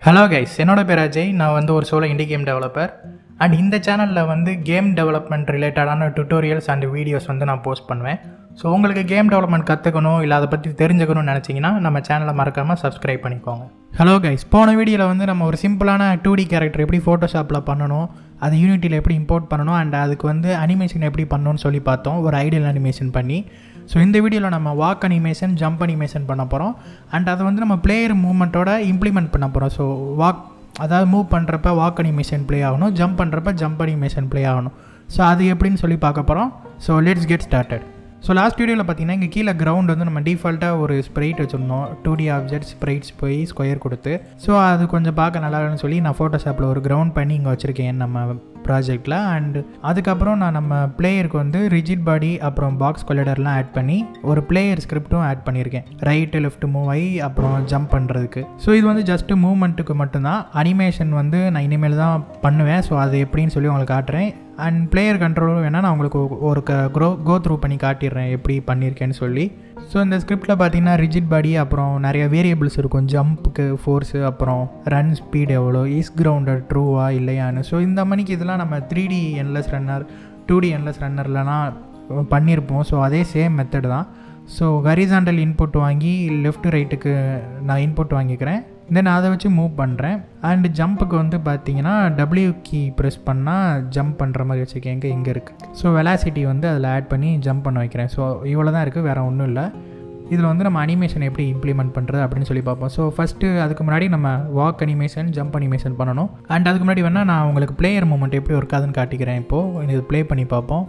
hello guys என்னோட பேர் அஜய் நான் வந்து ஒரு solo indie game developer and இந்த சேனலில் வந்து கேம் டெவலப்மெண்ட் ரிலேட்டடான டுட்டோரியல்ஸ் அண்ட் வீடியோஸ் வந்து நான் போஸ்ட் பண்ணுவேன் ஸோ உங்களுக்கு கேம் டெவலப்மெண்ட் கற்றுக்கணும் இல்லை அதை பற்றி தெரிஞ்சுக்கணும்னு நினச்சிங்கன்னா நம்ம சேனலை மறக்காமல் சப்ஸ்கிரைப் பண்ணிக்கோங்க ஹலோ கைஸ் போன வீடியோவில் வந்து நம்ம ஒரு சிம்பிளான டூ டி கேரக்டர் எப்படி ஃபோட்டோஷாப்பில் பண்ணணும் அது யூனிட்டியில் எப்படி இம்போர்ட் பண்ணணும் அண்ட் அதுக்கு வந்து அனிமேஷன் எப்படி பண்ணணும்னு சொல்லி பார்த்தோம் ஒரு ஐடியல் அனிமேஷன் பண்ணி ஸோ இந்த வீடியோவில் நம்ம வாக் அனிமேஷன் ஜம்ப் அனிமேஷன் பண்ண போகிறோம் அண்ட் அதை வந்து நம்ம பிளேயர் மூவ்மெண்ட்டோட இம்ப்ளிமெண்ட் பண்ண போகிறோம் ஸோ வாக் அதாவது மூவ் பண்ணுறப்ப வாக் அனிமேஷன் ப்ளே ஆகணும் ஜம்ப் பண்ணுறப்ப ஜம்ப் அனிமேஷன் ப்ளே ஆகணும் ஸோ அது எப்படின்னு சொல்லி பார்க்க போகிறோம் so let's get started so last வீடியோவில் பார்த்தீங்கன்னா இங்கே கீழே கிரவுண்ட் வந்து நம்ம டிஃபால்ட்டாக ஒரு ஸ்ப்ரைட் வச்சுருந்தோம் டூ டி ஆப்ஜெக்ட் ஸ்ப்ரைட்ஸ் போய் ஸ்கொயர் கொடுத்து ஸோ அது கொஞ்சம் பார்க்க நல்லா இருக்குன்னு சொல்லி நான் ஃபோட்டோஷாப்பில் ஒரு கிரவுண்ட் பண்ணி இங்கே வச்சுருக்கேன் நம்ம ப்ராஜெக்டில் அண்ட் அதுக்கப்புறம் நான் நம்ம பிளேயருக்கு வந்து ரிஜிட் பாடி அப்புறம் பாக்ஸ் கொலிடர்லாம் ஆட் பண்ணி ஒரு பிளேயர் ஸ்கிரிப்ட்டும் ஆட் பண்ணியிருக்கேன் ரைட்டு லெஃப்ட் மூவ் ஆகி அப்புறம் ஜம்ப் பண்ணுறதுக்கு ஸோ இது வந்து ஜஸ்ட்டு மூவ்மெண்ட்டுக்கு மட்டும்தான் அனிமேஷன் வந்து நான் இனிமேல் தான் பண்ணுவேன் ஸோ அது எப்படின்னு சொல்லி உங்களுக்கு காட்டுறேன் அண்ட் பிளேயர் கண்ட்ரோலும் வேணால் நான் உங்களுக்கு ஒரு க க்ரோ கோ த்ரூ பண்ணி காட்டிடுறேன் எப்படி பண்ணியிருக்கேன்னு சொல்லி ஸோ இந்த ஸ்கிரிப்டில் பார்த்தீங்கன்னா ரிஜிட் பாடி அப்புறம் நிறைய வேரியபிள்ஸ் இருக்கும் ஜம்ப்புக்கு ஃபோர்ஸு அப்புறம் ரன் ஸ்பீட் எவ்வளோ இஸ் கிரவுண்டட் ட்ரூவா இல்லையான்னு ஸோ இந்த மணிக்கு இதெல்லாம் நம்ம three D endless runner two D endless ரன்னர்லலாம் பண்ணியிருப்போம் ஸோ அதே சேம் மெத்தட் தான் ஸோ ஹரிசாண்டல் இன்புட் வாங்கி லெஃப்ட் ரைட்டுக்கு நான் இன்புட் வாங்கிக்கிறேன் தென் அதை வச்சு மூவ் பண்ணுறேன் அண்டு ஜம்ப்புக்கு வந்து பார்த்தீங்கன்னா டபிள்யூ கீ ப்ரெஸ் பண்ணால் ஜம்ப் பண்ணுற மாதிரி வச்சுருக்கேன் எங்கே இங்கே இருக்குது ஸோ வெலாசிட்டி வந்து அதில் ஆட் பண்ணி ஜம்ப் பண்ண வைக்கிறேன் ஸோ இவ்வளோ தான் இருக்குது வேறு ஒன்றும் இல்லை இதில் வந்து நம்ம அனிமேஷன் எப்படி இம்ப்ளிமெண்ட் பண்ணுறது அப்படின்னு சொல்லி பார்ப்போம் ஸோ ஃபஸ்ட்டு அதுக்கு முன்னாடி நம்ம வாக் அனிமேஷன் ஜம்ப் அனிமேஷன் பண்ணணும் அண்ட் அதுக்கு முன்னாடி வேணால் நான் உங்களுக்கு பிளேயர் மூமெண்ட் எப்படி ஒர்க் ஆகுதுன்னு காட்டிக்கிறேன் இப்போது இது ப்ளே பண்ணி பார்ப்போம்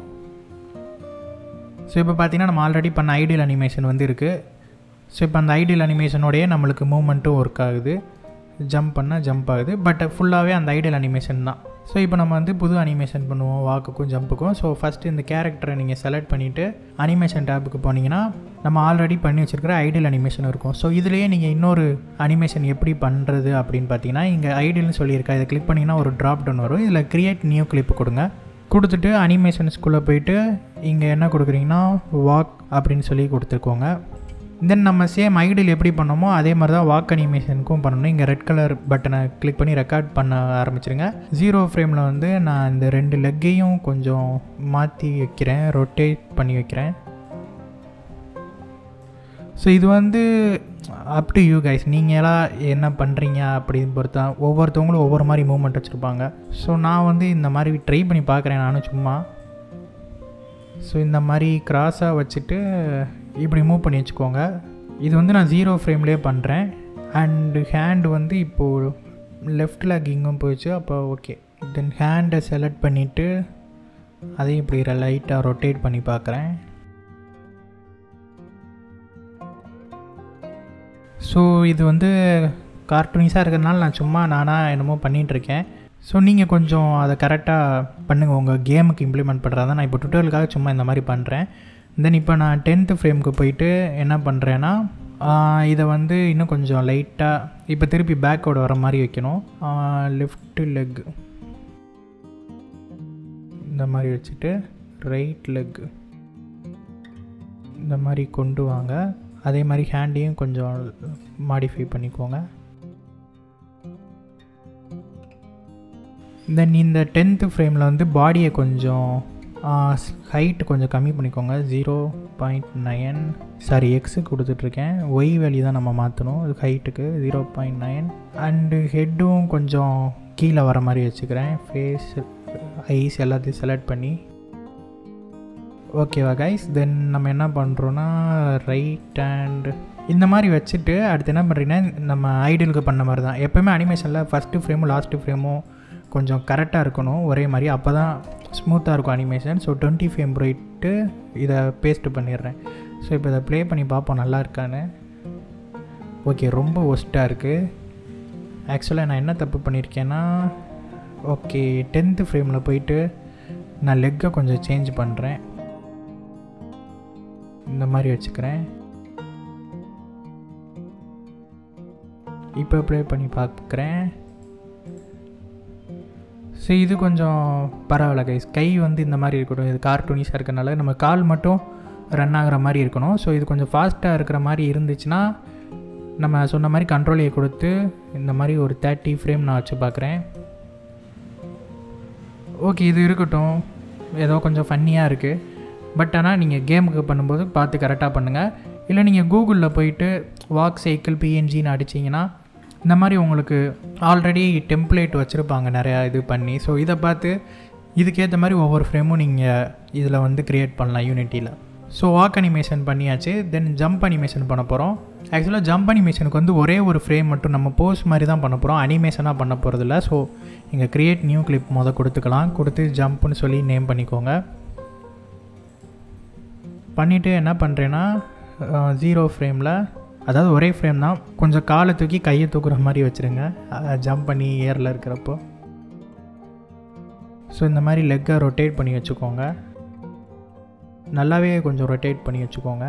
ஸோ இப்போ பார்த்தீங்கன்னா நம்ம ஆல்ரெடி பண்ண ஐடியல் அனிமேஷன் வந்து இருக்குது ஸோ இப்போ அந்த ஐடியல் அனிமேஷனோடையே நம்மளுக்கு மூமெண்ட்டும் ஒர்க் ஆகுது ஜம்ப் பண்ணால் ஜம்ப் ஆகுது பட் ஃபுல்லாகவே அந்த ஐடியல் அனிமேஷன் தான் ஸோ இப்போ நம்ம வந்து புது அனிமேஷன் பண்ணுவோம் வாக்குக்கும் ஜம்ப்புக்கும் ஸோ ஃபஸ்ட்டு இந்த கேரக்டரை நீங்கள் செலக்ட் பண்ணிவிட்டு அனிமேஷன் டேப்புக்கு போனீங்கன்னா நம்ம ஆல்ரெடி பண்ணி வச்சுருக்கிற ஐடியல் அனிமேஷன் இருக்கும் ஸோ இதுலேயே நீங்கள் இன்னொரு அனிமேஷன் எப்படி பண்ணுறது அப்படின்னு பார்த்தீங்கன்னா இங்கே ஐடியல்னு சொல்லியிருக்கா இதை கிளிக் பண்ணிங்கன்னா ஒரு ட்ராப் டவுன் வரும் இதில் க்ரியேட் நியூ கிளிப் கொடுங்க கொடுத்துட்டு அனிமேஷன்ஸ்குள்ளே போயிட்டு இங்கே என்ன கொடுக்குறீங்கன்னா வாக் அப்படின்னு சொல்லி கொடுத்துக்கோங்க தென் நம்ம சேம் ஐடியில் எப்படி பண்ணோமோ அதே மாதிரி தான் வாக் அனிமேஷனுக்கும் பண்ணணும் இங்கே ரெட் கலர் பட்டனை கிளிக் பண்ணி ரெக்கார்ட் பண்ண ஆரம்பிச்சிருங்க ஜீரோ ஃப்ரேமில் வந்து நான் இந்த ரெண்டு லெக்கையும் கொஞ்சம் மாற்றி வைக்கிறேன் ரொட்டேட் பண்ணி வைக்கிறேன் ஸோ இது வந்து அப் டு யூ கைஸ் நீங்களாம் என்ன பண்ணுறீங்க அப்படின்னு பொறுத்தா ஒவ்வொருத்தவங்களும் ஒவ்வொரு மாதிரி மூமெண்ட் வச்சுருப்பாங்க ஸோ நான் வந்து இந்த மாதிரி ட்ரை பண்ணி பார்க்குறேன் நானும் சும்மா ஸோ இந்த மாதிரி க்ராஸாக வச்சுட்டு இப்படி மூவ் பண்ணி வச்சுக்கோங்க இது வந்து நான் ஜீரோ ஃப்ரேம்லேயே பண்ணுறேன் அண்டு ஹேண்டு வந்து இப்போது லெஃப்ட் லெக் இங்கும் போயிடுச்சு அப்போ ஓகே தென் ஹேண்டை செலக்ட் பண்ணிவிட்டு அதையும் இப்படி லைட்டாக ரொட்டேட் பண்ணி பார்க்குறேன் ஸோ இது வந்து கார்ட்டூனிஸாக இருக்கிறதுனால நான் சும்மா நானாக என்னமோ பண்ணிகிட்ருக்கேன் ஸோ நீங்கள் கொஞ்சம் அதை கரெக்டாக பண்ணுங்கள் உங்கள் கேமுக்கு இம்ப்ளிமெண்ட் பண்ணுறதா நான் இப்போ டுட்டோரியலுக்காக சும்மா இந்த மாதிரி பண்ணுறேன் தென் இப்போ நான் டென்த்து ஃப்ரேமுக்கு போயிட்டு என்ன பண்ணுறேன்னா இதை வந்து இன்னும் கொஞ்சம் லைட்டாக இப்போ திருப்பி பேக்கோட வர மாதிரி வைக்கணும் லெஃப்ட் லெக் இந்த மாதிரி வச்சுட்டு ரைட் லெக் இந்த மாதிரி கொண்டு வாங்க அதே மாதிரி ஹேண்டையும் கொஞ்சம் மாடிஃபை பண்ணிக்கோங்க தென் இந்த டென்த்து ஃப்ரேமில் வந்து பாடியை கொஞ்சம் ஹைட் கொஞ்சம் கம்மி பண்ணிக்கோங்க zero point nine sorry X கொடுத்துட்ருக்கேன் ஒய் வேல்யூ தான் நம்ம மாற்றணும் இது ஹைட்டுக்கு ஜீரோ பாயிண்ட் நைன் அண்டு ஹெட்டும் கொஞ்சம் கீழே வர மாதிரி வச்சுக்கிறேன் ஃபேஸ் ஐஸ் எல்லாத்தையும் செலக்ட் பண்ணி ஓகேவா கைஸ் தென் நம்ம என்ன பண்ணுறோன்னா ரைட் ஹேண்ட் இந்த மாதிரி வச்சுட்டு அடுத்து என்ன பண்ணுறீங்கன்னா நம்ம ஐடியலுக்கு பண்ண மாதிரி தான் எப்போயுமே அனிமேஷனில் ஃபஸ்ட்டு ஃப்ரேமும் லாஸ்ட்டு ஃப்ரேமும் கொஞ்சம் கரெக்டாக இருக்கணும் ஒரே மாதிரி அப்போ தான் ஸ்மூத்தாக இருக்கும் அனிமேஷன் ஸோ டுவெண்ட்டி ஃப்ரேம் போயிட்டு இதை பேஸ்ட்டு பண்ணிடுறேன் ஸோ இப்போ இதை ப்ளே பண்ணி பார்ப்போம் நல்லா இருக்கான்னு ஓகே ரொம்ப ஒஸ்ட்டாக இருக்குது ஆக்சுவலாக நான் என்ன தப்பு பண்ணியிருக்கேன்னா ஓகே டென்த்து ஃப்ரேமில் போயிட்டு நான் லெக்கை கொஞ்சம் சேஞ்ச் பண்ணுறேன் இந்த மாதிரி வச்சுக்கிறேன் இப்போ ப்ளே பண்ணி பார்க்குறேன் ஸோ இது கொஞ்சம் பரவாயில்ல கைஸ் கை வந்து இந்த மாதிரி இருக்கட்டும் இது கார்ட்டூனிஸாக இருக்கனால நம்ம கால் மட்டும் ரன் ஆகிற மாதிரி இருக்கணும் ஸோ இது கொஞ்சம் ஃபாஸ்ட்டாக இருக்கிற மாதிரி இருந்துச்சுன்னா நம்ம சொன்ன மாதிரி கண்ட்ரோலையை கொடுத்து இந்த மாதிரி ஒரு தேர்ட்டி ஃப்ரேம் நான் வச்சு பார்க்குறேன் ஓகே இது இருக்கட்டும் ஏதோ கொஞ்சம் ஃபன்னியாக இருக்குது பட் ஆனால் நீங்கள் கேமுக்கு பண்ணும்போது பார்த்து கரெக்டாக பண்ணுங்கள் இல்லை நீங்கள் கூகுளில் போயிட்டு வாக் சைக்கிள் பிஎன்ஜின்னு அடிச்சிங்கன்னா இந்த மாதிரி உங்களுக்கு ஆல்ரெடி டெம்ப்ளேட் வச்சுருப்பாங்க நிறையா இது பண்ணி ஸோ இதை பார்த்து இதுக்கேற்ற மாதிரி ஒவ்வொரு ஃப்ரேமும் நீங்கள் இதில் வந்து க்ரியேட் பண்ணலாம் யூனிட்டியில் ஸோ வாக் அனிமேஷன் பண்ணியாச்சு தென் ஜம்ப் அனிமேஷன் பண்ண போகிறோம் ஆக்சுவலாக ஜம்ப் அனிமேஷனுக்கு வந்து ஒரே ஒரு ஃப்ரேம் மட்டும் நம்ம போஸ் மாதிரி தான் பண்ண போகிறோம் அனிமேஷனாக பண்ண போகிறதில்ல ஸோ இங்கே க்ரியேட் நியூ கிளிப் மொதல் கொடுத்துக்கலாம் கொடுத்து ஜம்ப்னு சொல்லி நேம் பண்ணிக்கோங்க பண்ணிவிட்டு என்ன பண்ணுறேன்னா ஜீரோ ஃப்ரேமில் அதாவது ஒரே ஃப்ரேம் தான் கொஞ்சம் காலை தூக்கி கையை தூக்குற மாதிரி வச்சுருங்க ஜம்ப் பண்ணி ஏரில் இருக்கிறப்போ ஸோ இந்த மாதிரி லெக்கை ரொட்டேட் பண்ணி வச்சுக்கோங்க நல்லாவே கொஞ்சம் ரொட்டேட் பண்ணி வச்சுக்கோங்க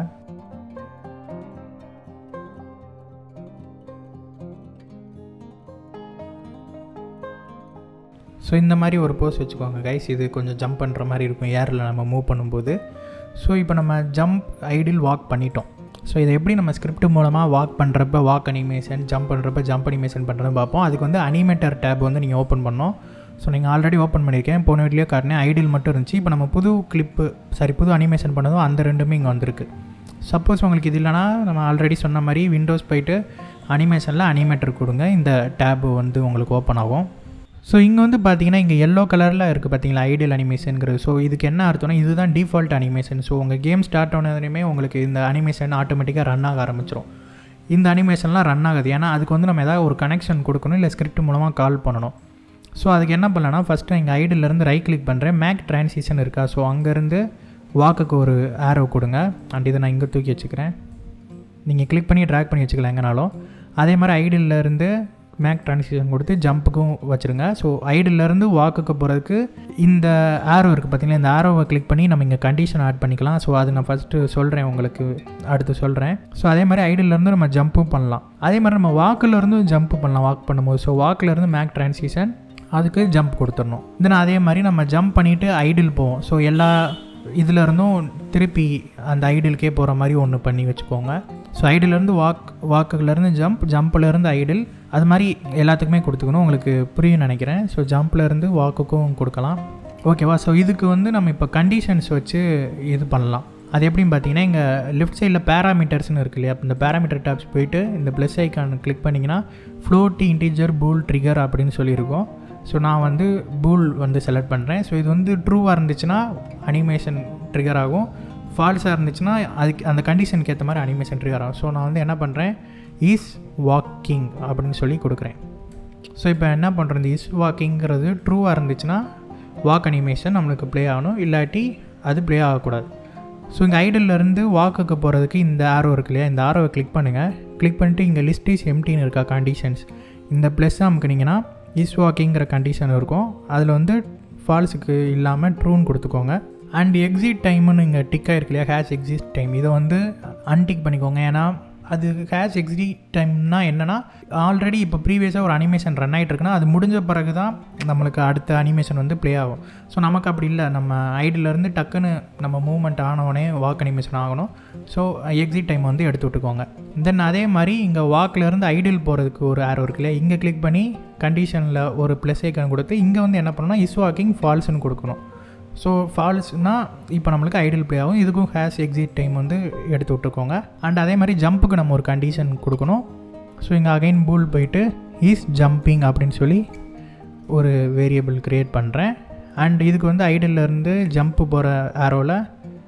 ஸோ இந்த மாதிரி ஒரு போஸ் வச்சுக்கோங்க கைஸ் இது கொஞ்சம் ஜம்ப் பண்ணுற மாதிரி இருக்கும் ஏரில் நம்ம மூவ் பண்ணும்போது ஸோ இப்போ நம்ம ஜம்ப் ஐடில் வாக் பண்ணிட்டோம் ஸோ இதை எப்படி நம்ம ஸ்கிரிப்ட் மூலமாக வாக் பண்ணுறப்ப வாக் அனிமேஷன் ஜம்ப் பண்ணுறப்ப ஜம்ப் அனிமேஷன் பண்ணுறது பார்ப்போம் அதுக்கு வந்து அனிமேட்டர் டேப் வந்து நீங்கள் ஓப்பன் பண்ணோம் ஸோ நீங்கள் ஆல்ரெடி ஓப்பன் பண்ணியிருக்கேன் போன வீட்லேயே காட்டினேன் ஐடியில் மட்டும் இருந்துச்சு இப்போ நம்ம புது கிளிப்பு சாரி புது அனிமேஷன் பண்ணதும் அந்த ரெண்டுமே இங்கே வந்திருக்கு சப்போஸ் உங்களுக்கு இது இல்லைனா நம்ம ஆல்ரெடி சொன்ன மாதிரி விண்டோஸ் போயிட்டு அனிமேஷனில் அனிமேட்டர் கொடுங்க இந்த டேபு வந்து உங்களுக்கு ஓப்பன் ஆகும் ஸோ இங்கே வந்து பார்த்தீங்கன்னா இங்கே எல்லோ கலரில் இருக்குது பார்த்தீங்களா ஐடியல் அனிமேஷனுங்கிறது ஸோ இதுக்கு என்ன அர்த்தம்னா இதுதான் டிஃபால்ட் அனிமேஷன் ஸோ உங்கள் கேம் ஸ்டார்ட் ஆனதுமே உங்களுக்கு இந்த அனிமேஷன் ஆட்டோமேட்டிக்காக ரன் ஆக ஆரம்பிச்சிடும் இந்த அனிமேஷன்லாம் ரன் ஆகுது ஏன்னா அதுக்கு வந்து நம்ம ஏதாவது ஒரு கனெக்ஷன் கொடுக்கணும் இல்லை ஸ்கிரிப்ட் மூலமாக கால் பண்ணணும் ஸோ அதுக்கு என்ன பண்ணலாம்னா ஃபஸ்ட்டு எங்கள் ஐடியிலேருந்து ரைட் கிளிக் பண்ணுறேன் மேக் ட்ரான்சிஷன் இருக்கா ஸோ அங்கேருந்து வாக்குக்கு ஒரு ஆரோ கொடுங்க அண்ட் இதை நான் இங்கே தூக்கி வச்சுக்கிறேன் நீங்கள் கிளிக் பண்ணி ட்ராக் பண்ணி வச்சுக்கலாம் எங்கனாலும் அதே மாதிரி ஐடியிலேருந்து மேக் ட்ரான்சிஷன் கொடுத்து ஜம்ப்புக்கும் வச்சுருங்க ஸோ ஐடியிலேருந்து வாக்குக்கு போகிறதுக்கு இந்த ஆரோ இருக்குது பார்த்தீங்களா இந்த ஆரோவை கிளிக் பண்ணி நம்ம இங்கே கண்டிஷன் ஆட் பண்ணிக்கலாம் ஸோ அது நான் ஃபஸ்ட்டு சொல்கிறேன் உங்களுக்கு அடுத்து சொல்கிறேன் ஸோ அதே மாதிரி ஐடியிலேருந்து நம்ம ஜம்ப்பும் பண்ணலாம் அதே மாதிரி நம்ம வாக்குலேருந்து ஜம்ப் பண்ணலாம் வாக் பண்ணும்போது ஸோ வாக்குலேருந்து மேக் ட்ரான்சிஷன் அதுக்கு ஜம்ப் கொடுத்துடணும் தென் அதே மாதிரி நம்ம ஜம்ப் பண்ணிவிட்டு ஐடில் போவோம் ஸோ எல்லா இதில் இருந்தும் திருப்பி அந்த ஐடிலுக்கே போகிற மாதிரி ஒன்று பண்ணி வச்சுக்கோங்க ஸோ ஐடிலேருந்து வாக் வாக்குலேருந்து ஜம்ப் ஜம்ப்லேருந்து ஐடில் அது மாதிரி எல்லாத்துக்குமே கொடுத்துக்கணும் உங்களுக்கு புரியும் நினைக்கிறேன் ஸோ ஜம்ப்லேருந்து வாக்குக்கும் கொடுக்கலாம் ஓகேவா ஸோ இதுக்கு வந்து நம்ம இப்போ கண்டிஷன்ஸ் வச்சு இது பண்ணலாம் அது எப்படின்னு பார்த்தீங்கன்னா இங்கே லெஃப்ட் சைடில் பேராமீட்டர்ஸ்னு இருக்கு இல்லையா இந்த பேராமீட்டர் டேப்ஸ் போயிட்டு இந்த ப்ளஸ் ஐக்கான் கிளிக் பண்ணிங்கன்னா ஃப்ளோட்டி இன்டீஜர் பூல் ட்ரிகர் அப்படின்னு சொல்லியிருக்கோம் ஸோ நான் வந்து பூல் வந்து செலக்ட் பண்ணுறேன் ஸோ இது வந்து ட்ரூவாக இருந்துச்சுன்னா அனிமேஷன் ட்ரிகர் ஆகும் ஃபால்ஸாக இருந்துச்சுன்னா அதுக்கு அந்த கண்டிஷனுக்கு ஏற்ற மாதிரி அனிமேஷன் ட்ரிகர் ஆகும் ஸோ நான் வந்து என்ன பண்ணுறேன் இஸ் வாக்கிங் அப்படின்னு சொல்லி கொடுக்குறேன் ஸோ இப்போ என்ன பண்ணுறோம் இந்த இஸ் வாக்கிங்கிறது ட்ரூவாக இருந்துச்சுன்னா வாக் அனிமேஷன் நம்மளுக்கு ப்ளே ஆகணும் இல்லாட்டி அது ப்ளே ஆகக்கூடாது ஸோ இங்கே ஐடல்லேருந்து வாக்குக்கு போகிறதுக்கு இந்த ஆரோ இருக்கு இல்லையா இந்த ஆரோவை கிளிக் பண்ணுங்கள் கிளிக் பண்ணிட்டு இங்கே லிஸ்ட் இஸ் எம்டின்னு இருக்கா கண்டிஷன்ஸ் இந்த ப்ளஸ் அமுக்குனிங்கன்னா இஸ் வாக்கிங்கிற கண்டிஷன் இருக்கும் அதில் வந்து ஃபால்ஸுக்கு இல்லாமல் ட்ரூன்னு கொடுத்துக்கோங்க அண்ட் எக்ஸிட் டைம்னு இங்கே டிக் ஆகிருக்கு இல்லையா ஹேஷ் எக்ஸிட் டைம் இதை வந்து அன்டிக் பண்ணிக்கோங்க ஏன்னா அது ஹேஷ் எக்ஸிட் டைம்னா என்னென்னா ஆல்ரெடி இப்போ ப்ரீவியஸாக ஒரு அனிமேஷன் ரன் ஆகிட்டு இருக்குன்னா அது முடிஞ்ச பிறகு தான் நம்மளுக்கு அடுத்த அனிமேஷன் வந்து ப்ளே ஆகும் ஸோ நமக்கு அப்படி இல்லை நம்ம ஐடியிலேருந்து டக்குன்னு நம்ம மூவ்மெண்ட் ஆனவுடனே வாக் அனிமேஷன் ஆகணும் ஸோ எக்ஸிட் டைம் வந்து எடுத்து விட்டுக்கோங்க தென் அதே மாதிரி இங்கே வாக்கிலேருந்து ஐடியல் போகிறதுக்கு ஒரு ஆரோ இருக்கு இல்லையா இங்கே கிளிக் பண்ணி கண்டிஷனில் ஒரு ப்ளஸ் ஐக்கன் கொடுத்து இங்கே வந்து என்ன பண்ணணும்னா இஸ் வாக்கிங் ஃபால்ஸ்னு கொடுக்கணும் ஸோ ஃபால்ஸ்னால் இப்போ நம்மளுக்கு ஐடியல் ப்ளே ஆகும் இதுக்கும் ஹேஷ் எக்ஸிட் டைம் வந்து எடுத்து விட்டுக்கோங்க அண்ட் அதே மாதிரி ஜம்ப்புக்கு நம்ம ஒரு கண்டிஷன் கொடுக்கணும் ஸோ இங்கே அகைன் பூல் போயிட்டு இஸ் ஜம்பிங் அப்படின்னு சொல்லி ஒரு வேரியபிள் க்ரியேட் பண்ணுறேன் அண்ட் இதுக்கு வந்து ஐடியிலேருந்து ஜம்ப்பு போகிற ஆரோவில்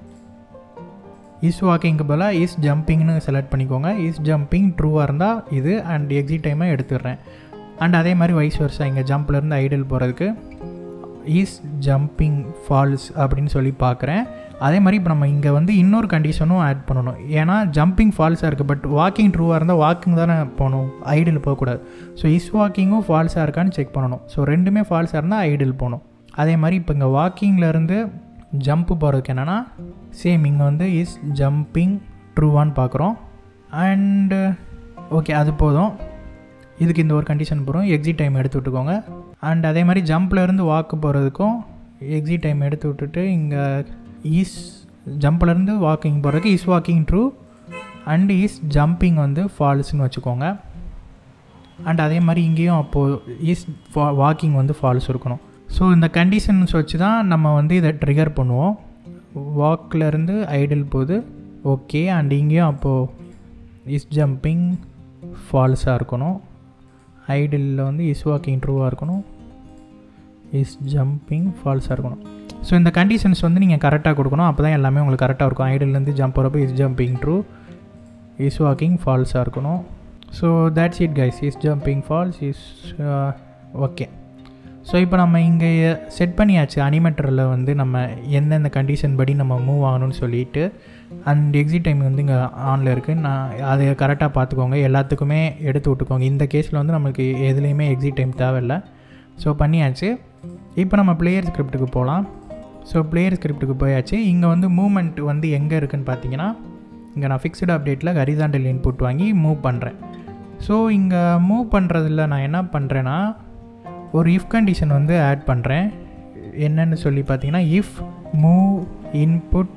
இஸ் வாக்கிங்க்கு பதிலாக இஸ் ஜம்பிங்னு செலக்ட் பண்ணிக்கோங்க இஸ் ஜம்பிங் ட்ரூவாக இருந்தால் இது அண்ட் எக்ஸிட் டைமை எடுத்துடுறேன் அண்ட் அதே மாதிரி வைஸ் வருஷம் இங்கே ஜம்ப்லேருந்து ஐடியல் போகிறதுக்கு இஸ் ஜம்பிங் ஃபால்ஸ் அப்படின்னு சொல்லி பார்க்குறேன் அதே மாதிரி இப்போ நம்ம இங்கே வந்து இன்னொரு கண்டிஷனும் ஆட் பண்ணணும் ஏன்னா ஜம்பிங் ஃபால்ஸாக இருக்குது பட் வாக்கிங் ட்ரூவாக இருந்தால் வாக்கிங் தானே போகணும் ஐடில் போகக்கூடாது ஸோ இஸ் வாக்கிங்கும் ஃபால்ஸாக இருக்கான்னு செக் பண்ணணும் ஸோ ரெண்டுமே ஃபால்ஸாக இருந்தால் ஐடில் போகணும் அதே மாதிரி இப்போ இங்கே வாக்கிங்லேருந்து ஜம்ப்பு போகிறதுக்கு என்னென்னா சேம் இங்கே வந்து இஸ் ஜம்பிங் ட்ரூவான்னு பார்க்குறோம் அண்டு ஓகே அது போதும் இதுக்கு இந்த ஒரு கண்டிஷன் போகிறோம் எக்ஸிட் டைம் எடுத்து விட்டுக்கோங்க அண்ட் அதே மாதிரி ஜம்ப்லேருந்து வாக்கு போகிறதுக்கும் எக்ஸிட் டைம் எடுத்து விட்டுட்டு இங்கே ஈஸ் ஜம்ப்லேருந்து வாக்கிங் போகிறதுக்கு is walking true and is jumping வந்து ஃபால்ஸ்னு வச்சுக்கோங்க அண்ட் அதே மாதிரி இங்கேயும் அப்போது இஸ் வாக்கிங் வந்து ஃபால்ஸ் இருக்கணும் ஸோ இந்த கண்டிஷன்ஸ் வச்சு தான் நம்ம வந்து இதை ட்ரிகர் பண்ணுவோம் வாக்லேருந்து ஐடில் போகுது ஓகே அண்ட் இங்கேயும் அப்போது இஸ் ஜம்பிங் ஃபால்ஸாக இருக்கணும் ஐடிலில் வந்து இஸ் வாக்கிங் ட்ரூவாக இருக்கணும் இஸ் ஜம்பிங் ஃபால்ஸாக இருக்கணும் ஸோ இந்த கண்டிஷன்ஸ் வந்து நீங்கள் கரெக்டாக கொடுக்கணும் அப்போ தான் எல்லாமே உங்களுக்கு கரெக்டாக இருக்கும் ஐடிலேருந்து ஜம்ப் வரப்போ is jumping true is walking ஃபால்ஸாக இருக்கணும் so that's it guys is jumping false is okay so இப்போ நம்ம இங்கே செட் பண்ணியாச்சு அனிமேட்டரில் வந்து நம்ம எந்தெந்த கண்டிஷன் படி நம்ம மூவ் ஆகணும்னு சொல்லிட்டு அண்ட் எக்ஸிட் டைம் வந்து இங்கே ஆனில் இருக்குது நான் அதை கரெக்டாக பார்த்துக்கோங்க எல்லாத்துக்குமே எடுத்து விட்டுக்கோங்க இந்த கேஸில் வந்து நம்மளுக்கு எதுலேயுமே எக்ஸிட் டைம் தேவையில்லை ஸோ பண்ணியாச்சு இப்போ நம்ம பிளேயர் ஸ்கிரிப்ட்டுக்கு போகலாம் ஸோ பிளேயர் ஸ்கிரிப்ட்டுக்கு போயாச்சு இங்கே வந்து மூமெண்ட் வந்து எங்கே இருக்குதுன்னு பார்த்தீங்கன்னா இங்கே நான் ஃபிக்ஸ்டு அப்டேட்டில் ஹரிசாண்டல் இன்புட் வாங்கி மூவ் பண்ணுறேன் ஸோ இங்கே மூவ் பண்ணுறதுல நான் என்ன பண்ணுறேன்னா ஒரு இஃப் கண்டிஷன் வந்து ஆட் பண்ணுறேன் என்னன்னு சொல்லி பார்த்தீங்கன்னா if move input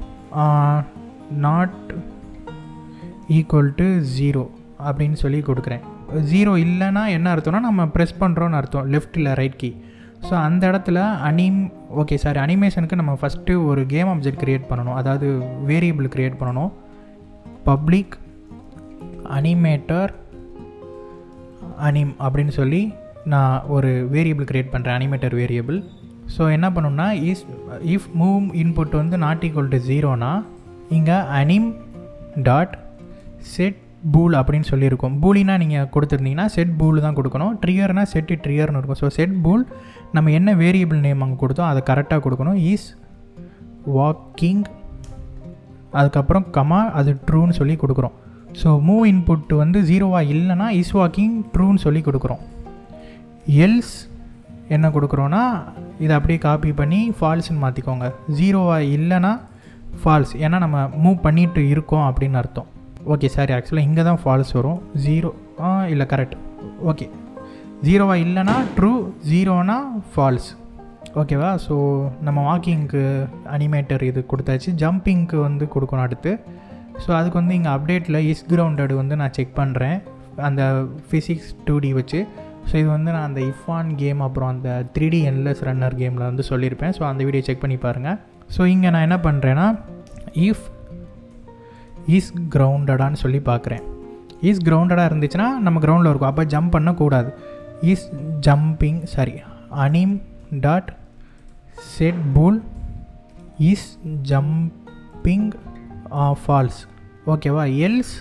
not equal to zero அப்படின்னு சொல்லி கொடுக்குறேன் ஜீரோ இல்லைன்னா என்ன அர்த்தம்னா நம்ம ப்ரெஸ் பண்ணுறோன்னு அர்த்தம் லெஃப்ட் இல்லை ரைட் கீ ஸோ அந்த இடத்துல அனிம் ஓகே சாரி அனிமேஷனுக்கு நம்ம ஃபஸ்ட்டு ஒரு கேம் ஆப்ஜெக்ட் க்ரியேட் பண்ணணும் அதாவது வேரியபிள் க்ரியேட் பண்ணணும் பப்ளிக் அனிமேட்டர் அனிம் அப்படின்னு சொல்லி நான் ஒரு வேரியபிள் க்ரியேட் பண்ணுறேன் அனிமேட்டர் வேரியபிள் ஸோ என்ன பண்ணணும்னா இஸ் இஃப் மூவ் இன்புட் வந்து நாட் ஈக்குவல் டு ஜீரோனா இங்கே அனிம் டாட் செட் பூல் அப்படின்னு சொல்லியிருக்கோம் பூலினா நீங்கள் கொடுத்துருந்தீங்கன்னா செட் பூல் தான் கொடுக்கணும் ட்ரிகர்னா செட்டு ட்ரிகர்னு இருக்கும் ஸோ செட் பூல் நம்ம என்ன வேரியபிள் நேம் அங்கே கொடுத்தோம் அதை கரெக்டாக கொடுக்கணும் இஸ் வாக்கிங் அதுக்கப்புறம் கமா அது ட்ரூன்னு சொல்லி கொடுக்குறோம் ஸோ மூவ் இன்புட் வந்து ஜீரோவாக இல்லைன்னா இஸ் வாக்கிங் ட்ரூன்னு சொல்லி கொடுக்குறோம் எல்ஸ் என்ன கொடுக்குறோன்னா இதை அப்படியே காப்பி பண்ணி ஃபால்ஸ்ன்னு மாற்றிக்கோங்க ஜீரோவாக இல்லைன்னா ஃபால்ஸ் ஏன்னா நம்ம மூவ் பண்ணிட்டு இருக்கோம் அப்படின்னு அர்த்தம் ஓகே சாரி ஆக்சுவலாக இங்கே தான் ஃபால்ஸ் வரும் ஜீரோ ஆ இல்லை கரெக்ட் ஓகே ஜீரோவாக இல்லைன்னா ட்ரூ ஜீரோனா ஃபால்ஸ் ஓகேவா ஸோ நம்ம வாக்கிங்க்கு அனிமேட்டர் இது கொடுத்தாச்சு ஜம்பிங்க்கு வந்து கொடுக்கணும் அடுத்து ஸோ அதுக்கு வந்து இங்கே அப்டேட்டில் இஸ் கிரவுண்டட் வந்து நான் செக் பண்ணுறேன் அந்த ஃபிசிக்ஸ் டூ டி வச்சு ஸோ இது வந்து நான் அந்த இஃபான் கேம் அப்புறம் அந்த த்ரீ டி என்லெஸ் ரன்னர் கேமில் வந்து சொல்லியிருப்பேன் ஸோ அந்த வீடியோ செக் பண்ணி பாருங்கள் ஸோ இங்கே நான் என்ன பண்ணுறேன்னா இஃப் இஸ் கிரவுண்டடான்னு சொல்லி பார்க்குறேன் இஸ் கிரவுண்டடாக இருந்துச்சுன்னா நம்ம கிரவுண்டில் இருக்கும் அப்போ ஜம்ப் பண்ணக்கூடாது is jumping sorry anim dot set bool is jumping false ஓகேவா எல்ஸ்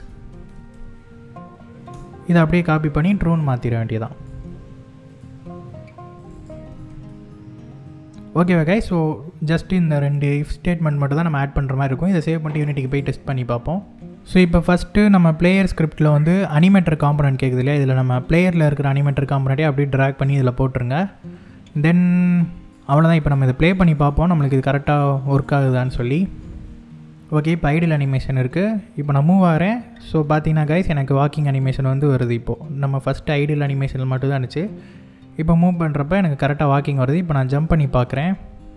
இதை அப்படியே காப்பி பண்ணி ட்ரூன் மாற்றிட வேண்டியதான் ஓகேவா கை ஸோ ஜஸ்ட் இந்த ரெண்டு இஃப் ஸ்டேட்மெண்ட் மட்டும் தான் நம்ம ஆட் பண்ணுற மாதிரி இருக்கும் இதை சேவ் பண்ணிட்டு யூனிட்டிக்கு போய் டெஸ்ட் பண்ணி பார்ப்போம் ஸோ இப்போ ஃபஸ்ட்டு நம்ம பிளேயர் ஸ்கிரிப்டில் வந்து அனிமேட்டர் காம்பனண்ட் கேட்குது இல்லையா இதில் நம்ம பிளேயரில் இருக்கிற அனிமேட்டர் காம்பனண்ட்டே அப்படியே ட்ராக் பண்ணி இதில் போட்டுருங்க தென் அவ்வளோதான் இப்போ நம்ம இதை ப்ளே பண்ணி பார்ப்போம் நம்மளுக்கு இது கரெக்டாக ஒர்க் ஆகுதான்னு சொல்லி ஓகே இப்போ ஐடியல் அனிமேஷன் இருக்குது இப்போ நான் மூவ் ஆகிறேன் ஸோ பார்த்தீங்கன்னா கைஸ் எனக்கு வாக்கிங் அனிமேஷன் வந்து வருது இப்போது நம்ம ஃபஸ்ட்டு ஐடியல் அனிமேஷனில் மட்டும் தான் இருந்துச்சு இப்போ மூவ் பண்ணுறப்ப எனக்கு கரெக்டாக வாக்கிங் வருது இப்போ நான் ஜம்ப் பண்ணி பார்க்குறேன்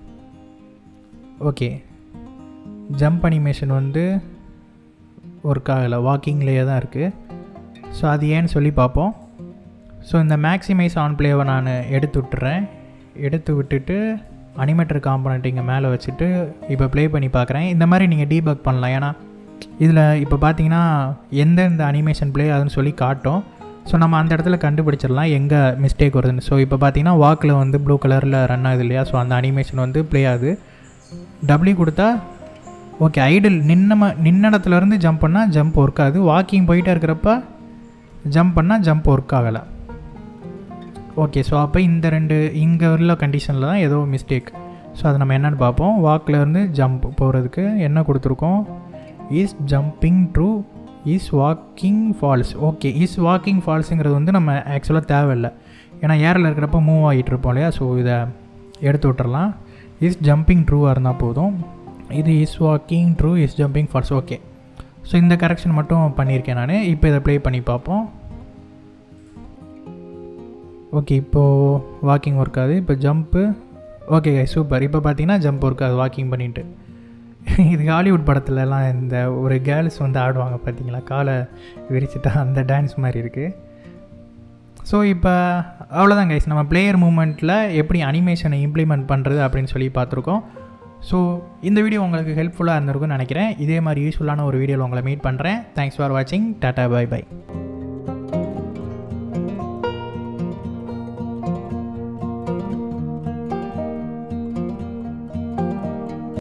ஓகே ஜம்ப் அனிமேஷன் வந்து ஒர்க் ஆகலை வாக்கிங்லேயே தான் இருக்குது ஸோ அது ஏன்னு சொல்லி பார்ப்போம் ஸோ இந்த மேக்ஸிமைஸ் ஆன் பிளேவை நான் எடுத்து விட்டுறேன் எடுத்து விட்டுட்டு அனிமேட்டர் காம்பனண்ட் இங்கே மேலே வச்சுட்டு இப்போ ப்ளே பண்ணி பார்க்குறேன் இந்த மாதிரி நீங்கள் டீபக் பண்ணலாம் ஏன்னா இதில் இப்போ பார்த்தீங்கன்னா எந்தெந்த அனிமேஷன் ப்ளே ஆகுதுன்னு சொல்லி காட்டும் ஸோ நம்ம அந்த இடத்துல கண்டுபிடிச்சிடலாம் எங்கே மிஸ்டேக் வருதுன்னு ஸோ இப்போ பார்த்தீங்கன்னா வாக்கில் வந்து ப்ளூ கலரில் ரன் ஆகுது இல்லையா ஸோ அந்த அனிமேஷன் வந்து ப்ளே ஆகுது டபிள்யூ கொடுத்தா ஓகே ஐடில் நின்ன நின்ன இடத்துலேருந்து ஜம்ப் பண்ணால் ஜம்ப் ஒர்க் ஆகுது வாக்கிங் போயிட்டே இருக்கிறப்ப ஜம்ப் பண்ணால் ஜம்ப் ஒர்க் ஆகலை ஓகே ஸோ அப்போ இந்த ரெண்டு இங்கே உள்ள கண்டிஷனில் தான் ஏதோ மிஸ்டேக் ஸோ அதை நம்ம என்னென்னு பார்ப்போம் வாக்லேருந்து ஜம்ப் போகிறதுக்கு என்ன கொடுத்துருக்கோம் is jumping true is walking false okay is walking ஃபால்ஸுங்கிறது வந்து நம்ம ஆக்சுவலாக தேவையில்லை ஏன்னா ஏரில் இருக்கிறப்ப மூவ் ஆகிட்டு இருப்போம் இல்லையா ஸோ இதை எடுத்து விட்டுறலாம் இஸ் ஜம்பிங் ட்ரூவாக இருந்தால் போதும் இது is walking true is jumping false okay so இந்த கரெக்ஷன் மட்டும் பண்ணியிருக்கேன் நான் இப்போ இதை ப்ளே பண்ணி பார்ப்போம் ஓகே இப்போது வாக்கிங் ஒர்க் ஆகுது இப்போ ஜம்ப்பு ஓகே சூப்பர் இப்போ பார்த்தீங்கன்னா ஜம்ப் ஒர்க் ஆகுது வாக்கிங் பண்ணிவிட்டு இது ஹாலிவுட் படத்துலலாம் இந்த ஒரு கேர்ள்ஸ் வந்து ஆடுவாங்க பார்த்தீங்களா காலை விரிச்சிட்டா அந்த டான்ஸ் மாதிரி இருக்குது ஸோ இப்போ அவ்வளோதான் கைஸ் நம்ம பிளேயர் மூமெண்ட்டில் எப்படி அனிமேஷனை இம்ப்ளிமெண்ட் பண்ணுறது அப்படின்னு சொல்லி பார்த்துருக்கோம் ஸோ இந்த வீடியோ உங்களுக்கு ஹெல்ப்ஃபுல்லாக இருந்திருக்கும்னு நினைக்கிறேன் இதே மாதிரி யூஸ்ஃபுல்லான ஒரு வீடியோவில் உங்களை மீட் பண்ணுறேன் தேங்க்ஸ் ஃபார் வாட்சிங் டாட்டா பை பை